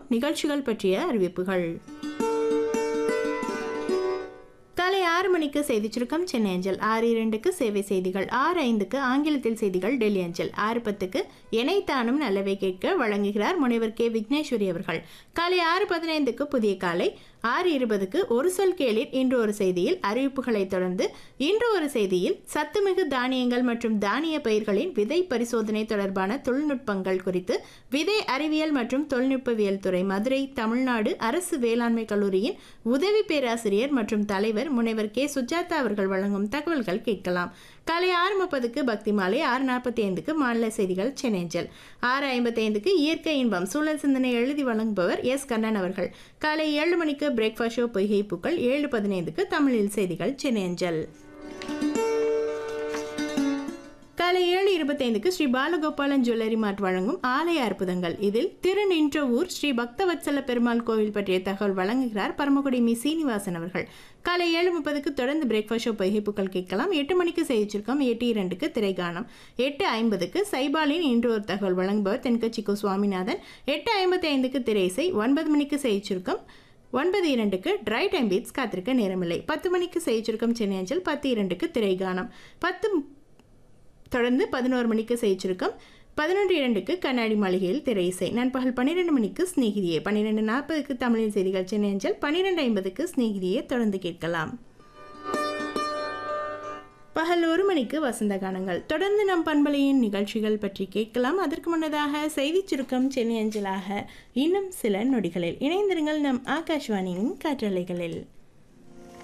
நிகழ்ச்சிகள் பற்றிய அறிவிப்புகள் காலை ஆறு மணிக்கு செய்தி சுருக்கம் சென்னை அஞ்சல் ஆறு இரண்டுக்கு சேவை செய்திகள் ஆறு ஐந்துக்கு ஆங்கிலத்தில் செய்திகள் டெல்லி அஞ்சல் ஆறு பத்துக்கு எனைத்தானும் நல்லவை கேட்க வழங்குகிறார் முனைவர் கே விக்னேஸ்வரி அவர்கள் காலை ஆறு பதினைந்துக்கு புதிய காலை ஆறு இருபதுக்கு ஒரு சொல் கேளிர் இன்று ஒரு செய்தியில் அறிவிப்புகளை தொடர்ந்து இன்று ஒரு செய்தியில் சத்துமிகு தானியங்கள் மற்றும் தானிய பயிர்களின் விதை பரிசோதனை தொடர்பான தொழில்நுட்பங்கள் குறித்து விதை அறிவியல் மற்றும் தொழில்நுட்பவியல் துறை மதுரை தமிழ்நாடு அரசு வேளாண்மை கல்லூரியின் உதவி பேராசிரியர் மற்றும் தலைவர் முனைவர் கே சுஜாதா அவர்கள் வழங்கும் தகவல்கள் கேட்கலாம் காலை ஆறு முப்பதுக்கு பக்தி மாலை ஆறு நாற்பத்தி ஐந்துக்கு மாநில செய்திகள் சென்னைஞ்சல் ஆறு ஐம்பத்தி ஐந்துக்கு இயற்கை இன்பம் சூழல் சிந்தனை எழுதி வழங்குபவர் எஸ் கண்ணன் அவர்கள் காலை ஏழு மணிக்கு பிரேக்ஃபாஸ்ட் ஷோ பொய்கை பூக்கள் ஏழு பதினைந்துக்கு தமிழில் செய்திகள் சென்னையஞ்சல் காலை ஏழு இருபத்தைந்துக்கு ஸ்ரீ பாலகோபாலன் ஜுவல்லரி மார்ட் வழங்கும் ஆலய அற்புதங்கள் இதில் திருநின்ற ஊர் ஸ்ரீ பக்தவத்சல பெருமாள் கோவில் பற்றிய தகவல் வழங்குகிறார் பரமக்குடி மி சீனிவாசன் அவர்கள் காலை ஏழு முப்பதுக்கு தொடர்ந்து பிரேக்ஃபாஸ்ட் ஷோ பகிப்புகள் கேட்கலாம் எட்டு மணிக்கு செய்திச்சிருக்கோம் எட்டு இரண்டுக்கு திரைகானம் எட்டு ஐம்பதுக்கு சைபாலின் இன்று ஒரு தகவல் வழங்குபவர் தென்கட்சிக்கு சுவாமிநாதன் எட்டு ஐம்பத்தி ஐந்துக்கு திரைசை ஒன்பது மணிக்கு செய்திச்சிருக்கோம் ஒன்பது இரண்டுக்கு ட்ரை டைம் பீட்ஸ் காத்திருக்க நேரமில்லை பத்து மணிக்கு செய்திச்சிருக்கோம் சென்னை அஞ்சல் பத்து இரண்டுக்கு திரைகானம் பத்து தொடர்ந்து பதினோரு மணிக்கு செய்திருக்கோம் பதினொன்று இரண்டுக்கு கண்ணாடி மாளிகையில் திரை இசை நண்பகல் பன்னிரெண்டு மணிக்கு ஸ்நேகிதியே பன்னிரெண்டு நாற்பதுக்கு தமிழில் செய்திகள் சென்னை அஞ்சல் பன்னிரெண்டு ஐம்பதுக்கு ஸ்நேகிதியே தொடர்ந்து கேட்கலாம் பகல் ஒரு மணிக்கு வசந்த கானங்கள் தொடர்ந்து நம் பண்பலையின் நிகழ்ச்சிகள் பற்றி கேட்கலாம் அதற்கு முன்னதாக செய்தி சுருக்கம் சென்னை அஞ்சலாக இன்னும் சில நொடிகளில் இணைந்திருங்கள் நம் ஆகாஷ்வாணியின் காற்றலைகளில்